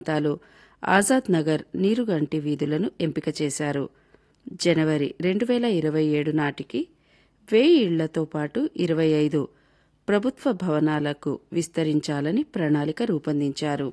ప్రాంతాలు ఆజాద్ నగర్ నీరుగంటి వీధులను ఎంపిక చేశారు జనవరి రెండు వేల ఇరవై ఏడు నాటికి వెయ్యి ఇళ్లతో పాటు ఇరవై ఐదు ప్రభుత్వ భవనాలకు విస్తరించాలని ప్రణాళిక రూపొందించారు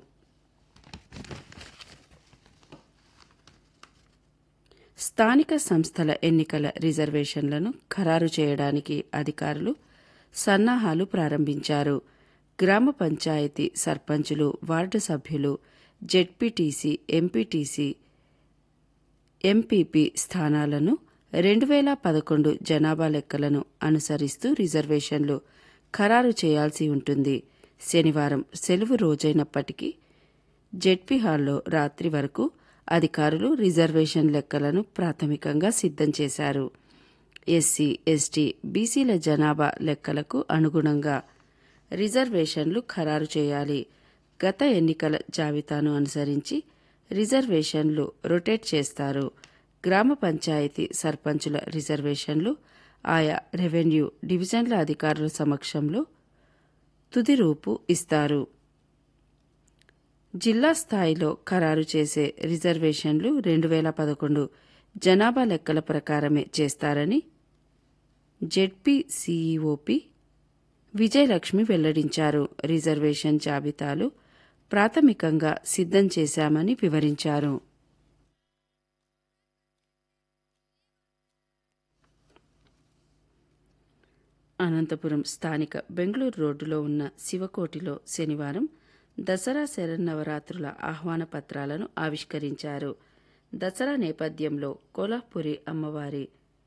స్థానిక సంస్థల ఎన్నికల రిజర్వేషన్లను ఖరారు చేయడానికి అధికారులు సన్నాహాలు ప్రారంభించారు గ్రామ పంచాయతీ సర్పంచులు వార్డు సభ్యులు జెడ్పీటీసీ ఎంపీటీసీ ఎంపీపీ స్థానాలను రెండు వేల పదకొండు జనాభా లెక్కలను అనుసరిస్తూ రిజర్వేషన్లు ఖరారు చేయాల్సి ఉంటుంది శనివారం సెలవు రోజైనప్పటికీ జెడ్పీ హాల్లో రాత్రి వరకు అధికారులు రిజర్వేషన్ లెక్కలను ప్రాథమికంగా సిద్ధం చేశారు ఎస్సీ ఎస్టీ బీసీల జనాభా లెక్కలకు అనుగుణంగా రిజర్వేషన్లు ఖరారు చేయాలి గత ఎన్నికల జాబితాను అనుసరించి రిజర్వేషన్లు రొటేట్ చేస్తారు గ్రామ పంచాయతీ సర్పంచుల రిజర్వేషన్లు ఆయా రెవెన్యూ డివిజన్ల అధికారుల సమక్షంలో తుది రూపు ఇస్తారు జిల్లా స్థాయిలో ఖరారు చేసే రిజర్వేషన్లు రెండు వేల పదకొండు జనాభా లెక్కల ప్రకారమే చేస్తారని జెడ్పీ సీఈఓపి విజయలక్ష్మి వెల్లడించారు రిజర్వేషన్ జాబితాలు ప్రాథమికంగా సిద్ధం చేశామని వివరించారు అనంతపురం స్థానిక బెంగళూరు రోడ్డులో ఉన్న శివకోటిలో శనివారం దసరా శరన్నవరాత్రుల ఆహ్వాన పత్రాలను ఆవిష్కరించారు దసరా నేపథ్యంలో కోలాపురి అమ్మవారి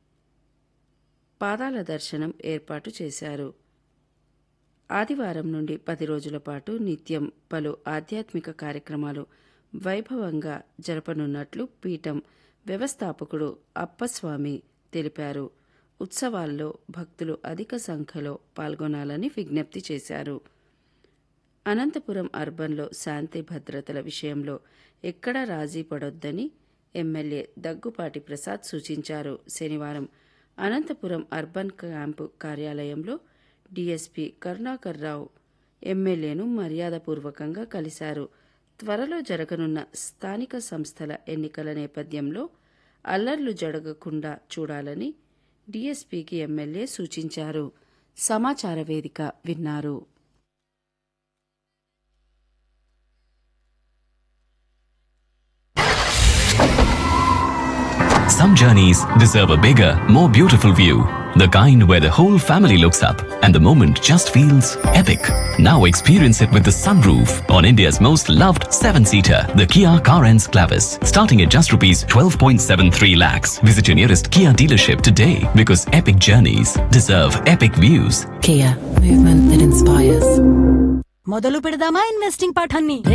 పాదాల దర్శనం ఏర్పాటు చేశారు ఆదివారం నుండి పది రోజుల పాటు నిత్యం పలు ఆధ్యాత్మిక కార్యక్రమాలు వైభవంగా జరపనున్నట్లు పీఠం వ్యవస్థాపకుడు అప్పస్వామి తెలిపారు ఉత్సవాల్లో భక్తులు అధిక సంఖ్యలో పాల్గొనాలని విజ్ఞప్తి చేశారు అనంతపురం అర్బన్లో శాంతి భద్రతల విషయంలో ఎక్కడా రాజీ పడొద్దని ఎమ్మెల్యే దగ్గుపాటి ప్రసాద్ సూచించారు శనివారం అనంతపురం అర్బన్ క్యాంపు కార్యాలయంలో డీఎస్పీ కరుణాకర్ రావు ఎమ్మెల్యేను మర్యాదపూర్వకంగా కలిశారు త్వరలో జరగనున్న స్థానిక సంస్థల ఎన్నికల నేపథ్యంలో అల్లర్లు జరగకుండా చూడాలని డీఎస్పీకి ఎమ్మెల్యే సూచించారు సమాచార వేదిక విన్నారు Some journeys deserve a bigger, more beautiful view. The kind where the whole family looks up and the moment just feels epic. Now experience it with the sunroof on India's most loved seven-seater, the Kia Carens Clavis. Starting at just rupees 12.73 lakhs. Visit your nearest Kia dealership today because epic journeys deserve epic views. Kia, movement that inspires. మొదలు పెడదామా investing పాఠాన్ని